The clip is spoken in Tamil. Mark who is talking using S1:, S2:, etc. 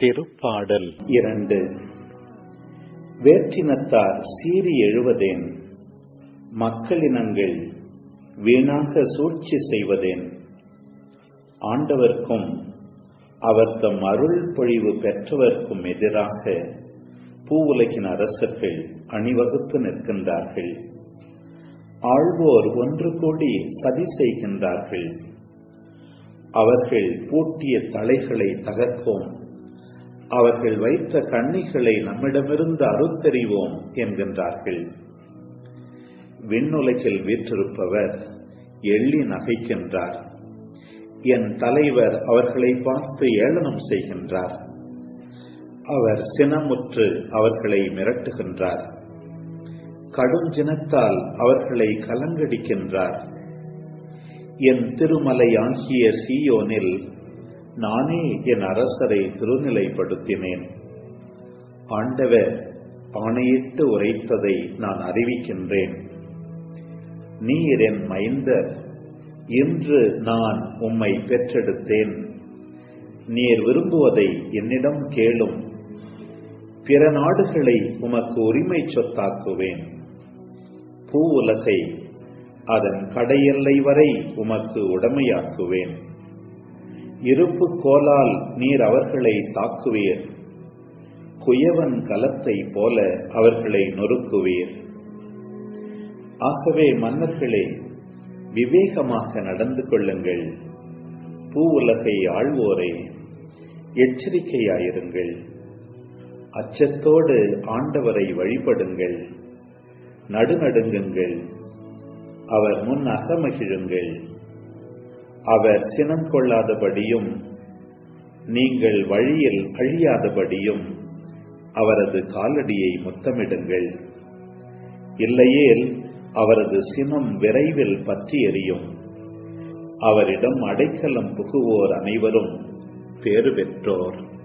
S1: திருப்பாடல்
S2: இரண்டு வேற்றினத்தார் சீறி எழுவதேன் மக்களினங்கள் வீணாக சூழ்ச்சி செய்வதேன் ஆண்டவர்க்கும் அவர் தம் அருள் பொழிவு பெற்றவர்க்கும் எதிராக பூவுலகின் அரசர்கள் அணிவகுத்து நிற்கின்றார்கள் ஆழ்வோர் ஒன்று கூடி சதி செய்கின்றார்கள் அவர்கள் பூட்டிய தலைகளை தகர்ப்போம் அவர்கள் வைத்த கண்ணிகளை நம்மிடமிருந்து அறுத்தறிவோம் என்கின்றார்கள் விண்ணுலகில் வீற்றிருப்பவர் எள்ளி நகைக்கின்றார் என் தலைவர் அவர்களை பார்த்து ஏளனம் செய்கின்றார் அவர் சினமுற்று அவர்களை மிரட்டுகின்றார் கடும் ஜினத்தால் அவர்களை கலங்கடிக்கின்றார் என் திருமலையாகிய சீயோனில் நானே என் அரசரை திருநிலைப்படுத்தினேன் ஆண்டவர் ஆணையிட்டு உரைத்ததை நான் அறிவிக்கின்றேன் நீர் என் மைந்தர் இன்று நான் உம்மை பெற்றெடுத்தேன் நீர் விரும்புவதை என்னிடம் கேளும் பிற நாடுகளை உமக்கு உரிமை சொத்தாக்குவேன் பூ உலகை அதன் கடையெல்லை வரை உமக்கு உடமையாக்குவேன் இருப்பு கோலால் நீர் அவர்களை தாக்குவீர் குயவன் கலத்தை போல அவர்களை நொறுக்குவீர் ஆகவே மன்னர்களே விவேகமாக நடந்து கொள்ளுங்கள் பூ உலகை ஆழ்வோரே எச்சரிக்கையாயிருங்கள் அச்சத்தோடு ஆண்டவரை வழிபடுங்கள் நடுநடுங்குங்கள் அவர் முன் அகமகிழுங்கள் அவர் சினம் கொள்ளாதபடியும் நீங்கள் வழியில் அழியாதபடியும் அவரது காலடியை முத்தமிடுங்கள் இல்லையேல் அவரது சினம் விரைவில் பற்றி எறியும் அவரிடம் அடைக்கலம் புகுவோர் அனைவரும் பேறு பெற்றோர்